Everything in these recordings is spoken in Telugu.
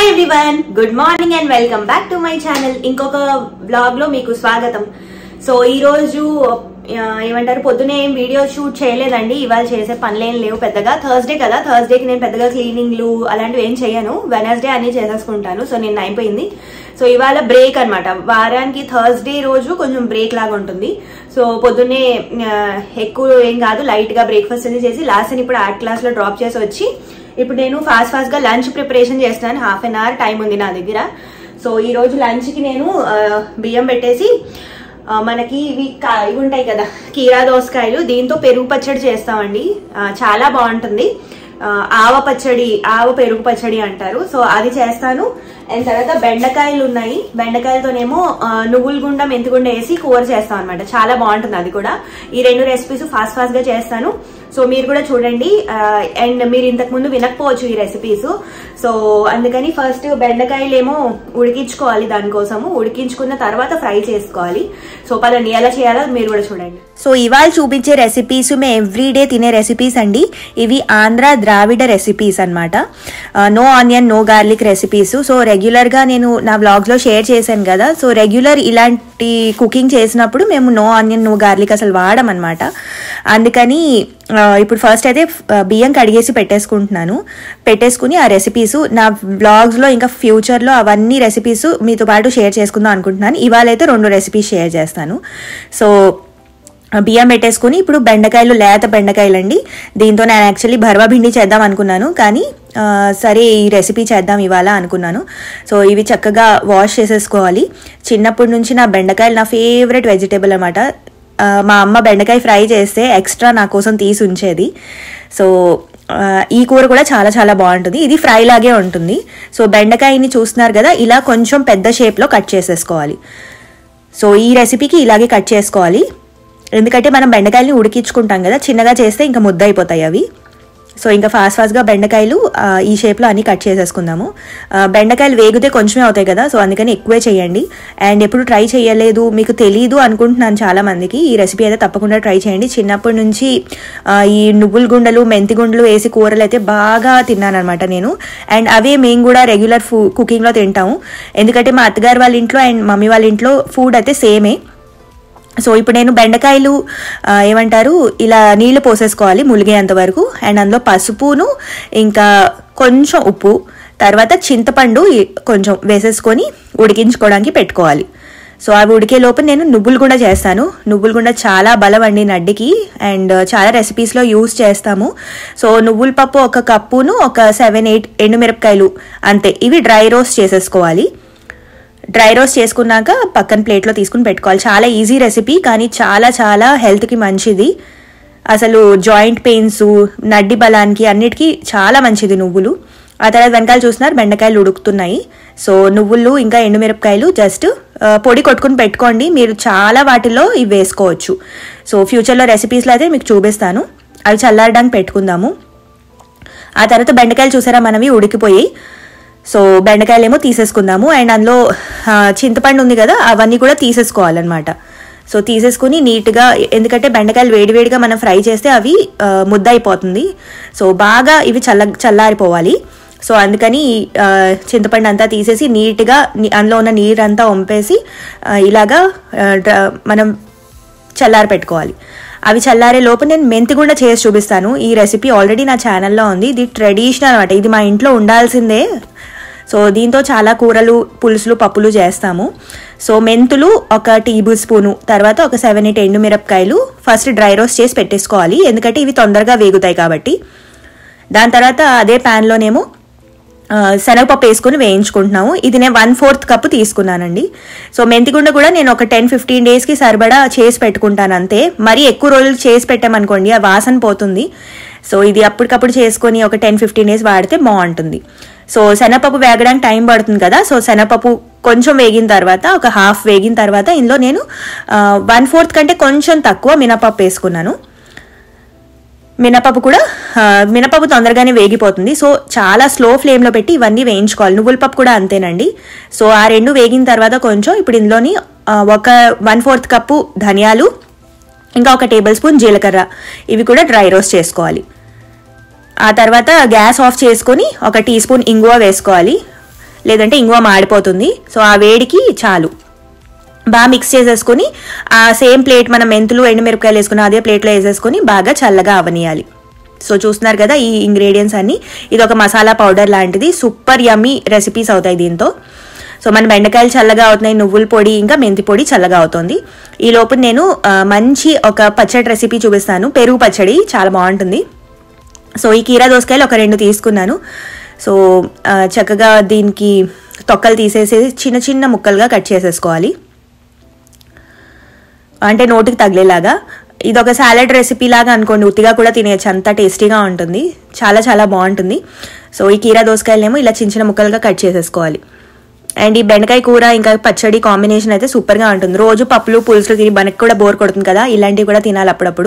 hi everyone good morning and welcome back to my channel ఇంకొక బ్లాగ్ లో మీకు స్వాగతం సో ఈ రోజు ఆ, ఏమంటారు పొద్దునే ఏం వీడియో షూట్ చేయలేదండి ఇవాళ చేసే పనులేం లేవు పెద్దగా థర్స్డే కదా థర్స్డేకి నేను పెద్దగా క్లీనింగ్లు అలాంటివి ఏం చేయను వెనస్డే అన్ని చేసేసుకుంటాను సో నిన్న అయిపోయింది సో ఇవాళ బ్రేక్ అన్నమాట వారానికి థర్స్డే రోజు కొంచెం బ్రేక్ లాగా ఉంటుంది సో పొద్దున్నే ఆ, ఎక్కువ ఏం కాదు లైట్ గా బ్రేక్ఫాస్ట్ అది చేసి లాస్ట్ ఇప్పుడు ఆర్ట్ క్లాస్ లో డ్రాప్ చేసి వచ్చి ఇప్పుడు నేను ఫాస్ట్ ఫాస్ట్ గా లంచ్ ప్రిపరేషన్ చేస్తున్నాను హాఫ్ అన్ అవర్ టైం ఉంది నా దగ్గర సో ఈ రోజు లంచ్ కి నేను ఆ, బియ్యం పెట్టేసి ఆ, మనకి ఇవి కా- ఇవి ఉంటాయి కదా కీరా దోసకాయలు దీంతో పెరుగు పచ్చడి చేస్తామండి ఆ, చాలా బాగుంటుంది ఆ, ఆవ పచ్చడి ఆవ పెరుగు పచ్చడి అంటారు సో అది చేస్తాను అండ్ తర్వాత బెండకాయలు ఉన్నాయి బెండకాయలతోనేమో ఆ, నువ్వుల గుండ మెంతిగుండ వేసి కూర చేస్తాం అనమాట చాలా బాగుంటుంది అది కూడా ఈ రెండు రెసిపీస్ ఫాస్ట్ ఫాస్ట్ గా చేస్తాను సో మీరు కూడా చూడండి అండ్ మీరు ఇంతకు ముందు వినకపోవచ్చు ఈ రెసిపీస్ సో అందుకని ఫస్ట్ బెండకాయలు ఏమో ఉడికించుకోవాలి దానికోసము ఉడికించుకున్న తర్వాత ఫ్రై చేసుకోవాలి సో పదండి ఎలా చేయాలో మీరు కూడా చూడండి సో ఇవాళ చూపించే రెసిపీస్ మేము ఎవ్రీడే తినే రెసిపీస్ అండి ఇవి ఆంధ్ర ద్రావిడ రెసిపీస్ అనమాట no onion no garlic recipes so రెగ్యులర్గా నేను నా వ్లాగ్స్లో షేర్ చేశాను కదా సో రెగ్యులర్ ఇలాంటి కుకింగ్ చేసినప్పుడు మేము నో ఆనియన్ నో గార్లిక్ అసలు వాడమన్నమాట అందుకని ఆ, ఇప్పుడు ఫస్ట్ అయితే ఆ, బియ్యం కడిగేసి పెట్టేసుకుంటున్నాను పెట్టేసుకుని ఆ రెసిపీస్ నా వ్లాగ్స్లో ఇంకా ఫ్యూచర్లో అవన్నీ రెసిపీస్ మీతో పాటు షేర్ చేసుకుందాం అనుకుంటున్నాను ఇవాళ అయితే రెండు రెసిపీస్ షేర్ చేస్తాను సో బియ్యం పెట్టేసుకుని ఇప్పుడు బెండకాయలు లేత బెండకాయలు అండి దీంతో నేను యాక్చువల్లీ భర్వా భిండి చేద్దాం అనుకున్నాను కానీ ఆ, సరే ఈ రెసిపీ చేద్దాం ఇవాళ అనుకున్నాను సో ఇవి చక్కగా వాష్ చేసేసుకోవాలి చిన్నప్పటి నుంచి నా బెండకాయలు నా ఫేవరెట్ వెజిటేబుల్ అనమాట మా అమ్మ బెండకాయ ఫ్రై చేస్తే ఎక్స్ట్రా నా కోసం తీసి ఉంచేది సో ఆ, ఈ కూర కూడా చాలా చాలా బాగుంటుంది ఇది ఫ్రై లాగే ఉంటుంది సో బెండకాయని చూస్తున్నారు కదా ఇలా కొంచెం పెద్ద షేప్లో కట్ చేసేసుకోవాలి సో ఈ రెసిపీకి ఇలాగే కట్ చేసుకోవాలి ఎందుకంటే మనం బెండకాయలని ఉడికించుకుంటాం కదా చిన్నగా చేస్తే ఇంకా ముద్ద అయిపోతాయి అవి సో ఇంకా ఫాస్ట్ ఫాస్ట్గా బెండకాయలు ఆ, ఈ షేప్లో అన్ని కట్ చేసేసుకుందాము ఆ, బెండకాయలు వేగితే కొంచెమే అవుతాయి కదా సో అందుకని ఎక్కువే చేయండి అండ్ ఎప్పుడు ట్రై చేయలేదు మీకు తెలీదు అనుకుంటున్నాను చాలా మందికి ఈ రెసిపీ అయితే తప్పకుండా ట్రై చేయండి చిన్నప్పటి నుంచి ఆ, ఈ నువ్వుల గుండలు మెంతి గుండలు వేసి కూరలు అయితే బాగా తిన్నాను అనమాట నేను అండ్ అవే మేము కూడా రెగ్యులర్ ఫూ కుకింగ్లో తింటాము ఎందుకంటే మా అత్తగారు వాళ్ళ ఇంట్లో అండ్ మమ్మీ వాళ్ళ ఇంట్లో ఫుడ్ అయితే సేమే సో ఇప్పుడు నేను బెండకాయలు ఆ, ఏమంటారు ఇలా నీళ్లు పోసేసుకోవాలి ములిగేంత వరకు అండ్ అందులో పసుపును ఇంకా కొంచెం ఉప్పు తర్వాత చింతపండు ఈ- కొంచెం వేసేసుకొని ఉడికించుకోవడానికి పెట్టుకోవాలి సో అవి ఉడికే లోపు నేను నువ్వులు కూడా చేస్తాను నువ్వులు కూడా చాలా బలం అండి నడ్డికి అండ్ చాలా రెసిపీస్లో యూస్ చేస్తాము సో నువ్వుల పప్పు ఒక కప్పును ఒక సెవెన్ ఎయిట్ ఎండుమిరపకాయలు అంతే ఇవి డ్రై రోస్ట్ చేసేసుకోవాలి డ్రై రోస్ట్ చేసుకున్నాక పక్కన ప్లేట్లో తీసుకుని పెట్టుకోవాలి చాలా ఈజీ రెసిపీ కానీ చాలా చాలా హెల్త్కి మంచిది అసలు జాయింట్ పెయిన్స్ నడ్డి బలానికి అన్నిటికీ చాలా మంచిది నువ్వులు ఆ తర్వాత వెనకాల చూస్తున్నారు బెండకాయలు ఉడుకుతున్నాయి సో నువ్వులు ఇంకా ఎండుమిరపకాయలు జస్ట్ ఆ, పొడి కొట్టుకుని పెట్టుకోండి మీరు చాలా వాటిలో ఇవి వేసుకోవచ్చు సో ఫ్యూచర్లో రెసిపీస్లో అయితే మీకు చూపిస్తాను అవి చల్లారడానికి పెట్టుకుందాము ఆ తర్వాత బెండకాయలు చూసారా మనవి ఉడికిపోయి సో బెండకాయలు ఏమో తీసేసుకుందాము అండ్ అందులో ఆ, చింతపండు ఉంది కదా అవన్నీ కూడా తీసేసుకోవాలన్నమాట సో తీసేసుకుని నీట్గా ఎందుకంటే బెండకాయలు వేడివేడిగా మనం ఫ్రై చేస్తే అవి ఆ, ముద్ద అయిపోతుంది సో బాగా ఇవి చల్ల చల్లారిపోవాలి సో అందుకని ఆ, చింతపండు అంతా తీసేసి నీట్గా ని- అందులో ఉన్న నీరంతా వంపేసి ఆ, ఇలాగా ఆ, డ్ర- మనం చల్లారి పెట్టుకోవాలి అవి చల్లారే లోపు నేను మెంతిగుండ చేసి చూపిస్తాను ఈ రెసిపీ ఆల్రెడీ నా ఛానల్లో ఉంది ఇది ట్రెడిషనల్ అనమాట ఇది మా ఇంట్లో ఉండాల్సిందే సో దీంతో చాలా కూరలు పులుసులు పప్పులు చేస్తాము సో మెంతులు ఒక టేబుల్ స్పూను తర్వాత ఒక సెవెన్ ఎయిట్ ఎండు మిరపకాయలు ఫస్ట్ డ్రై రోస్ట్ చేసి పెట్టేసుకోవాలి ఎందుకంటే ఇవి తొందరగా వేగుతాయి కాబట్టి దాని తర్వాత అదే ప్యాన్లోనేమో ఆ, శనగపప్పు వేసుకుని వేయించుకుంటున్నాము ఇది నేను వన్ ఫోర్త్ కప్ తీసుకున్నానండి సో మెంతిగుండ కూడా నేను ఒక టెన్ ఫిఫ్టీన్ డేస్కి సరిపడా చేసి పెట్టుకుంటాను అంతే మరీ ఎక్కువ రోజులు చేసి పెట్టామనుకోండి ఆ వాసన పోతుంది సో ఇది అప్పటికప్పుడు చేసుకొని ఒక టెన్ ఫిఫ్టీన్ డేస్ వాడితే బాగుంటుంది సో శనగపప్పు వేగడానికి టైం పడుతుంది కదా సో శనగపప్పు కొంచెం వేగిన తర్వాత ఒక హాఫ్ వేగిన తర్వాత ఇందులో నేను వన్ ఫోర్త్ కంటే కొంచెం తక్కువ మినపప్పు వేసుకున్నాను మినపప్పు కూడా ఆ, మినపప్పు తొందరగానే వేగిపోతుంది సో చాలా స్లో ఫ్లేమ్లో పెట్టి ఇవన్నీ వేయించుకోవాలి నువ్వుల పప్పు కూడా అంతేనండి సో ఆ రెండు వేగిన తర్వాత కొంచెం ఇప్పుడు ఇందులోని ఆ, ఒక వన్ ఫోర్త్ కప్పు ధనియాలు ఇంకా ఒక టేబుల్ స్పూన్ జీలకర్ర ఇవి కూడా డ్రై రోస్ట్ చేసుకోవాలి ఆ తర్వాత గ్యాస్ ఆఫ్ చేసుకొని ఒక టీ స్పూన్ ఇంగువ వేసుకోవాలి లేదంటే ఇంగువ మాడిపోతుంది సో ఆ వేడికి చాలు బాగా మిక్స్ చేసేసుకొని ఆ సేమ్ ప్లేట్ మనం మెంతులు ఎండుమిరపకాయలు వేసుకుని అదే ప్లేట్లో వేసేసుకొని బాగా చల్లగా అవనియాలి సో చూస్తున్నారు కదా ఈ ఇంగ్రీడియంట్స్ అన్ని ఇది ఒక మసాలా పౌడర్ లాంటిది సూపర్ యమ్మీ రెసిపీస్ అవుతాయి దీంతో సో మన బెండకాయలు చల్లగా అవుతున్నాయి నువ్వుల పొడి ఇంకా మెంతి పొడి చల్లగా అవుతుంది ఈ లోపు నేను ఆ, మంచి ఒక పచ్చడి రెసిపీ చూపిస్తాను పెరుగు పచ్చడి చాలా బాగుంటుంది సో ఈ కీరా దోసకాయలు ఒక రెండు తీసుకున్నాను సో ఆ, చక్కగా దీనికి తొక్కలు తీసేసి చిన్న చిన్న ముక్కలుగా కట్ చేసేసుకోవాలి అంటే నోటికి తగిలేలాగా ఇది ఒక సాలెడ్ రెసిపీ లాగా అనుకోండి ఉత్తిగా కూడా తినేయచ్చు అంత టేస్టీగా ఉంటుంది చాలా చాలా బాగుంటుంది సో ఈ కీరా దోసకాయలేమో ఇలా చిన్న చిన్న ముక్కలుగా కట్ చేసేసుకోవాలి అండ్ ఈ బెండకాయ కూర ఇంకా పచ్చడి కాంబినేషన్ అయితే సూపర్గా ఉంటుంది రోజు పప్పులు పులుసులు తిని మనకి కూడా బోర్ కొడుతుంది కదా ఇలాంటివి కూడా తినాలి అప్పుడప్పుడు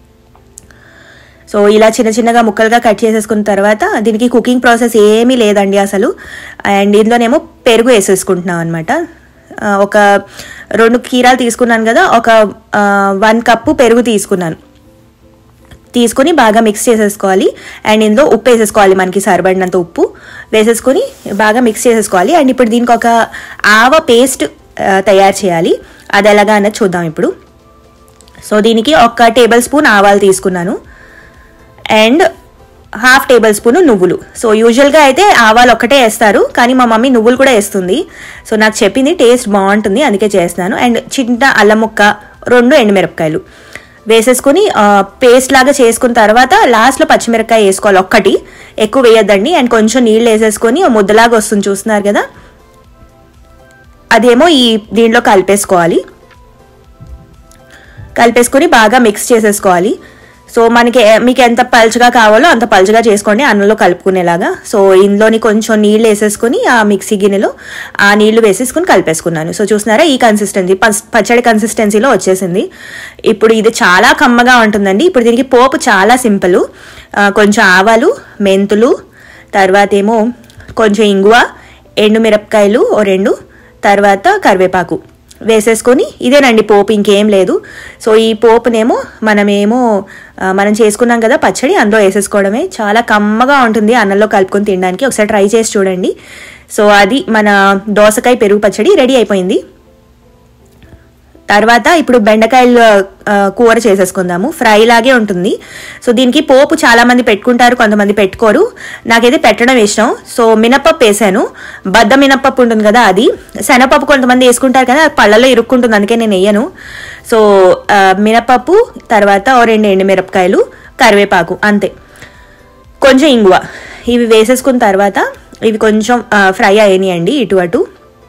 సో ఇలా చిన్న చిన్నగా ముక్కలుగా కట్ చేసేసుకున్న తర్వాత దీనికి కుకింగ్ ప్రాసెస్ ఏమీ లేదండి అసలు అండ్ ఇందులోనేమో పెరుగు వేసేసుకుంటున్నాం అనమాట ఒక రెండు కీరాలు తీసుకున్నాను కదా ఒక వన్ కప్పు పెరుగు తీసుకున్నాను తీసుకొని బాగా మిక్స్ చేసేసుకోవాలి అండ్ ఇందులో ఉప్పు వేసేసుకోవాలి మనకి సరిపడినంత ఉప్పు వేసేసుకొని బాగా మిక్స్ చేసేసుకోవాలి అండ్ ఇప్పుడు దీనికి ఒక ఆవ పేస్ట్ తయారు చేయాలి అది ఎలాగా అన్నది చూద్దాం ఇప్పుడు సో దీనికి ఒక టేబుల్ స్పూన్ ఆవాలు తీసుకున్నాను అండ్ హాఫ్ టేబుల్ స్పూన్ నువ్వులు సో యూజువల్గా అయితే ఆవాలు ఒక్కటే వేస్తారు కానీ మా మమ్మీ నువ్వులు కూడా వేస్తుంది సో నాకు చెప్పింది టేస్ట్ బాగుంటుంది అందుకే చేస్తున్నాను అండ్ చిన్న అల్లం ముక్క రెండు ఎండుమిరపకాయలు వేసేసుకుని పేస్ట్ లాగా చేసుకున్న తర్వాత లాస్ట్లో పచ్చిమిరపకాయ వేసుకోవాలి ఒక్కటి ఎక్కువ వేయద్దండి అండ్ కొంచెం నీళ్ళు వేసేసుకొని ఓ ముద్దలాగా వస్తుంది చూస్తున్నారు కదా అదేమో ఈ దీంట్లో కలిపేసుకోవాలి కలిపేసుకొని బాగా మిక్స్ చేసేసుకోవాలి సో మనకి ఏ- మీకు ఎంత పలుచగా కావాలో అంత పలుచగా చేసుకోండి అన్నంలో కలుపుకునేలాగా సో ఇందులోని కొంచెం నీళ్ళు వేసేసుకొని ఆ మిక్సీ గిన్నెలో ఆ నీళ్లు వేసేసుకొని కలిపేసుకున్నాను సో చూస్తున్నారా ఈ కన్సిస్టెన్సీ పస్- పచ్చడి కన్సిస్టెన్సీలో వచ్చేసింది ఇప్పుడు ఇది చాలా కమ్మగా ఉంటుందండి ఇప్పుడు దీనికి పోపు చాలా సింపుల్ ఆ, కొంచెం ఆవాలు మెంతులు తర్వాత ఏమో కొంచెం ఇంగువ ఎండుమిరపకాయలు ఓ రెండు తర్వాత కరివేపాకు వేసేసుకొని ఇదేనండి పోపు ఇంకేం లేదు సో ఈ పోపునేమో మనమేమో ఆ, మనం చేసుకున్నాం కదా పచ్చడి అందులో వేసేసుకోవడమే చాలా కమ్మగా ఉంటుంది అన్నంలో కలుపుకొని తినడానికి ఒకసారి ట్రై చేసి చూడండి సో అది మన దోసకాయ పెరుగు పచ్చడి రెడీ అయిపోయింది తర్వాత ఇప్పుడు బెండకాయలు ఆ, కూర చేసేసుకుందాము ఫ్రై లాగే ఉంటుంది సో దీనికి పోపు చాలా మంది పెట్టుకుంటారు కొంతమంది పెట్టుకోరు నాకైతే పెట్టడం ఇష్టం సో మినపప్పు వేసాను బద్ద మినపప్పు ఉంటుంది కదా అది శనగపప్పు కొంతమంది వేసుకుంటారు కదా అది పళ్ళలో ఇరుక్కుంటుంది అందుకే నేను వేయను సో ఆ, మినపప్పు తర్వాత ఓ రెండు ఎండుమిరపకాయలు కరివేపాకు అంతే కొంచెం ఇంగువ ఇవి వేసేసుకున్న తర్వాత ఇవి కొంచెం ఆ, ఫ్రై అయ్యాయండి ఇటు అటు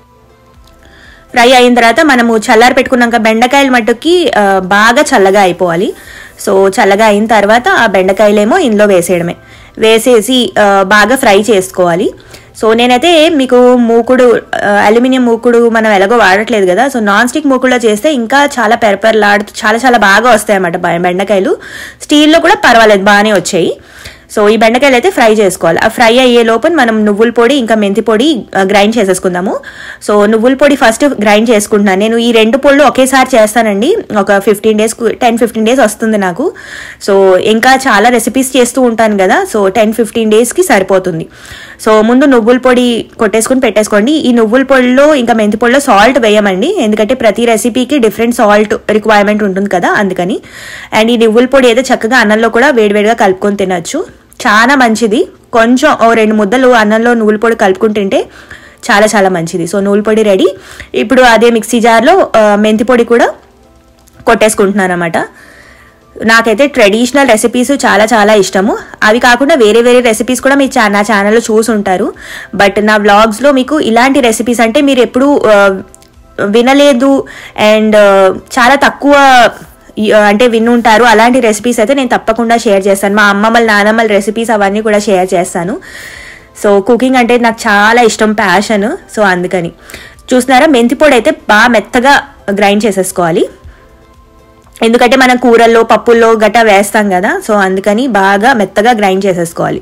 ఫ్రై అయిన తర్వాత మనము చల్లారి పెట్టుకున్నాక బెండకాయల మట్టుకి ఆ, బాగా చల్లగా అయిపోవాలి సో చల్లగా అయిన తర్వాత ఆ బెండకాయలేమో ఇందులో వేసేయడమే వేసేసి ఆ, బాగా ఫ్రై చేసుకోవాలి సో నేనైతే మీకు మూకుడు ఆ, అల్యూమినియం మూకుడు మనం ఎలాగో వాడట్లేదు కదా సో నాన్ స్టిక్ మూకుడులో చేస్తే ఇంకా చాలా పెరపెరలాడుతూ చాలా చాలా బాగా వస్తాయి అన్నమాట బె- బెండకాయలు స్టీల్లో కూడా పర్వాలేదు బాగానే వచ్చాయి సో ఈ బెండకాయలు అయితే ఫ్రై చేసుకోవాలి ఆ ఫ్రై అయ్యే లోపల మనం నువ్వుల పొడి ఇంకా మెంతి పొడి ఆ, గ్రైండ్ చేసేసుకుందాము సో నువ్వుల పొడి ఫస్ట్ గ్రైండ్ చేసుకుంటున్నాను నేను ఈ రెండు పొళ్ళు ఒకేసారి చేస్తానండి ఒక fifteen days ten fifteen days వస్తుంది నాకు సో ఇంకా చాలా రెసిపీస్ చేస్తూ ఉంటాను కదా సో టెన్ ఫిఫ్టీన్ డేస్కి సరిపోతుంది సో ముందు నువ్వుల పొడి కొట్టేసుకుని పెట్టేసుకోండి ఈ నువ్వుల పొడిలో ఇంకా మెంతి పొడిలో సాల్ట్ వేయమండి ఎందుకంటే ప్రతి రెసిపీకి డిఫరెంట్ సాల్ట్ రిక్వైర్మెంట్ ఉంటుంది కదా అందుకని అండ్ ఈ నువ్వుల పొడి అయితే చక్కగా అన్నంలో కూడా వేడివేడిగా కలుపుకొని తినచ్చు చాలా మంచిది కొంచెం ఓ రెండు ముద్దలు అన్నంలో నువ్వుల పొడి కలుపుకుని తింటే చాలా చాలా మంచిది సో నువ్వుల పొడి రెడీ ఇప్పుడు అదే మిక్సీ జార్లో ఆ, మెంతి పొడి కూడా కొట్టేసుకుంటున్నాను అనమాట నాకైతే ట్రెడిషనల్ రెసిపీస్ చాలా చాలా ఇష్టము అవి కాకుండా వేరే వేరే రెసిపీస్ కూడా మీరు చా- నా ఛానల్లో చూసి ఉంటారు బట్ నా వ్లాగ్స్లో మీకు ఇలాంటి రెసిపీస్ అంటే మీరు ఎప్పుడు వినలేదు అండ్ చాలా తక్కువ ఈ- అంటే వినుంటారు అలాంటి రెసిపీస్ అయితే నేను తప్పకుండా షేర్ చేస్తాను మా అమ్మమ్మల నానమ్మల రెసిపీస్ అవన్నీ కూడా షేర్ చేస్తాను సో కుకింగ్ అంటే నాకు చాలా ఇష్టం ప్యాషన్ సో అందుకని చూస్తున్నారా మెంతి పొడి అయితే బాగా మెత్తగా గ్రైండ్ చేసేసుకోవాలి ఎందుకంటే మనం కూరల్లో పప్పుల్లో గట్టా వేస్తాం కదా సో అందుకని బాగా మెత్తగా గ్రైండ్ చేసేసుకోవాలి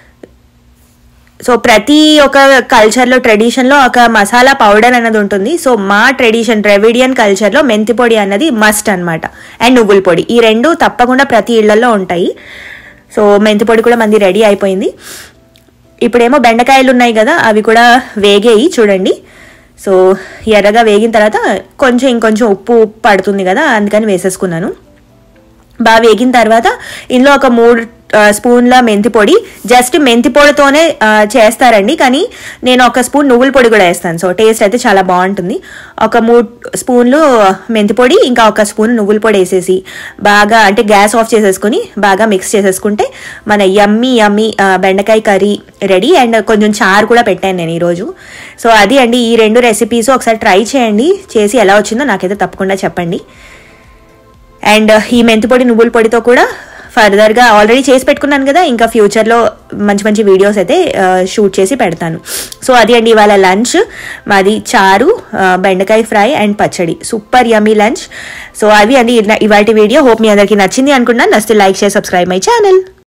సో ప్రతి ఒక కల్చర్లో ట్రెడిషన్లో ఒక మసాలా పౌడర్ అన్నది ఉంటుంది సో మా ట్రెడిషన్ ద్రవిడియన్ కల్చర్లో మెంతి పొడి అన్నది మస్ట్ అన్నమాట అండ్ నువ్వుల పొడి ఈ రెండు తప్పకుండా ప్రతి ఇళ్లలో ఉంటాయి సో మెంతి పొడి కూడా మంది రెడీ అయిపోయింది ఇప్పుడేమో బెండకాయలు ఉన్నాయి కదా అవి కూడా వేగేయి చూడండి సో ఎర్రగా వేగిన తర్వాత కొంచెం ఇంకొంచెం ఉప్పు పడుతుంది కదా అందుకని వేసేసుకున్నాను బాగా వేగిన తర్వాత ఇందులో ఒక మూడు ఆ, స్పూన్ల మెంతి పొడి జస్ట్ మెంతి పొడితోనే ఆ, చేస్తారండి కానీ నేను ఒక స్పూన్ నువ్వుల పొడి కూడా వేస్తాను సో టేస్ట్ అయితే చాలా బాగుంటుంది ఒక మూడు స్పూన్లు మెంతి పొడి ఇంకా ఒక స్పూన్ నువ్వుల పొడి వేసేసి బాగా అంటే గ్యాస్ ఆఫ్ చేసేసుకొని బాగా మిక్స్ చేసేసుకుంటే మన యమ్మీ యమ్మీ ఆ, బెండకాయ కర్రీ రెడీ అండ్ కొంచెం చారు కూడా పెట్టాను నేను ఈరోజు సో అది అండి ఈ రెండు రెసిపీస్ ఒకసారి ట్రై చేయండి చేసి ఎలా వచ్చిందో నాకైతే తప్పకుండా చెప్పండి అండ్ ఈ మెంతి పొడి నువ్వుల పొడితో కూడా ఫర్దర్గా ఆల్రెడీ చేసి పెట్టుకున్నాను కదా ఇంకా ఫ్యూచర్లో మంచి మంచి వీడియోస్ అయితే షూట్ చేసి పెడతాను సో అది అండి ఇవాళ లంచ్ మాది చారు ఆ, బెండకాయ ఫ్రై అండ్ పచ్చడి సూపర్ యమ్మీ లంచ్ సో అది అండి ఇవాటి వీడియో హోప్ మీ అందరికీ నచ్చింది అనుకున్నాను నచ్చితే like share subscribe my channel